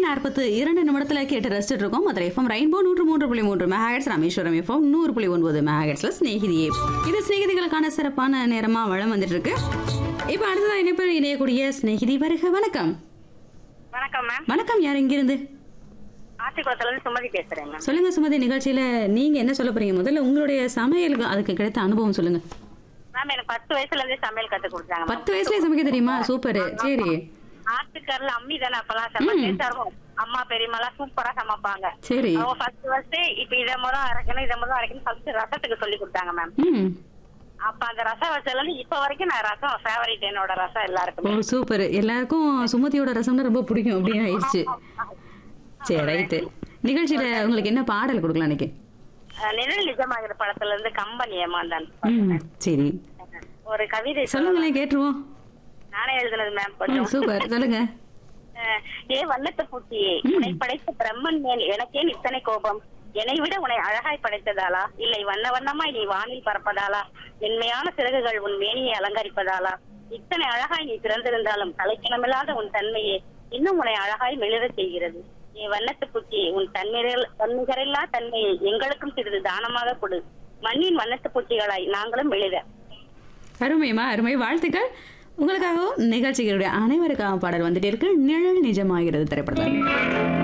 நாற்பத்து இரண்டு நிமிடத்துல கேட்டு ரசிச்சுட்டு இருக்கோம் மதுரை எஃப்எம் ரெயின்போ நூற்று மூன்று புள்ளி மூன்று மெகாஹெட்ஸ் ராமேஸ்வரம் எஃப்எம் நூறு புள்ளி ஒன்பது மெகாஹெட்ஸ்ல ஸ்நேகிதியே இது ஸ்நேகிதிகளுக்கான சிறப்பான நேரமா வளம் வந்துட்டு இருக்கு இப்போ அடுத்ததான் இணைப்பில் இணையக்கூடிய ஸ்நேகிதி வருக வணக்கம் வணக்கம் மேம் வணக்கம் யார் இங்கிருந்து ஆத்திக்குளத்துல இருந்து சுமதி பேசுறேன் மேம் சொல்லுங்க சுமதி நிகழ்ச்சியில நீங்க என்ன சொல்ல போறீங்க முதல்ல உங்களுடைய சமையலுக்கு அதுக்கு கிடைத்த அனுபவம் சொல்லுங்க மேம் எனக்கு பத்து வயசுல இருந்தே சமையல் கத்து கொடுத்தாங்க மேம். பத்து வயசுலயே சமைக்க தெரியுமா சூப்பர் சரி ஆட்டுக்கல்ல அம்மி தானே அப்பெல்லாம் செம்ம டேஸ்டா இருக்கும் அம்மா பெரியம்மா சூப்பரா சமைப்பாங்க சரி அவங்க ஃபர்ஸ்ட் ஃபர்ஸ்ட் இப்ப இத முறை அரைக்கணும் இத முறை அரைக்கணும் ஃபர்ஸ்ட் ரசத்துக்கு சொல்லி கொடுத்தாங்க மேம் ம் அப்ப அந்த ரசம் வச்சதுல இருந்து இப்ப வரைக்கும் நான் ரசம் ஃபேவரட் என்னோட ரசம் ஓ எல்லாருக்குமே சூப்பர் எல்லாருக்கும் சுமதியோட ரசம்னா ரொம்ப பிடிக்கும் அப்படின்னு ஆயிடுச்சு சரி ரைட்டு நிகழ்ச்சியில உங்களுக்கு என்ன பாடல் கொடுக்கலாம் இன்னைக்கு அஹ் நிழல் நிஜமாகிற படத்துல இருந்து கம்பன் ஏமாந்தான் ம் சரி ஒரு கவிதை சொல்ல சொல்லுங்களேன் கேட்டுருவோம் நானே எழுதுனது மேம் ம், கொஞ்சம் சூப்பர் சொல்லுங்க அஹ் ஏ வண்ணத்து பூச்சியே உன்னை படைத்த பிரம்மன் மேல் எனக்கேன் இத்தனை கோபம் என்னை விட உன்னை அழகாய் படைத்ததாலா இல்லை வண்ண வண்ணமாய் நீ வானில் பறப்பதாலா மென்மையான சிறகுகள் உன் மேனியை அலங்கரிப்பதாலா இத்தனை அழகாய் நீ பிறந்திருந்தாலும் தலைக்கிணமில்லாத உன் தன்மையே இன்னும் உன்னை அழகாய் மெளிரச் செய்கிறது ஏ வண்ணத்து பூச்சியே உன் தன்னிகரில் தன்னிகரில்லா தன்மையை எங்களுக்கும் சிறிது தானமாக கொடு மண்ணின் வண்ணத்து பூச்சிகளாய் நாங்களும் மெளிர அருமைமா அருமை வாழ்த்துக்கள் உங்களுக்காகவும் நிகழ்ச்சிகளுடைய அனைவருக்காக பாடல் வந்துட்டே இருக்கு நிழல் நிஜமாகிறது திரைப்படத்தில்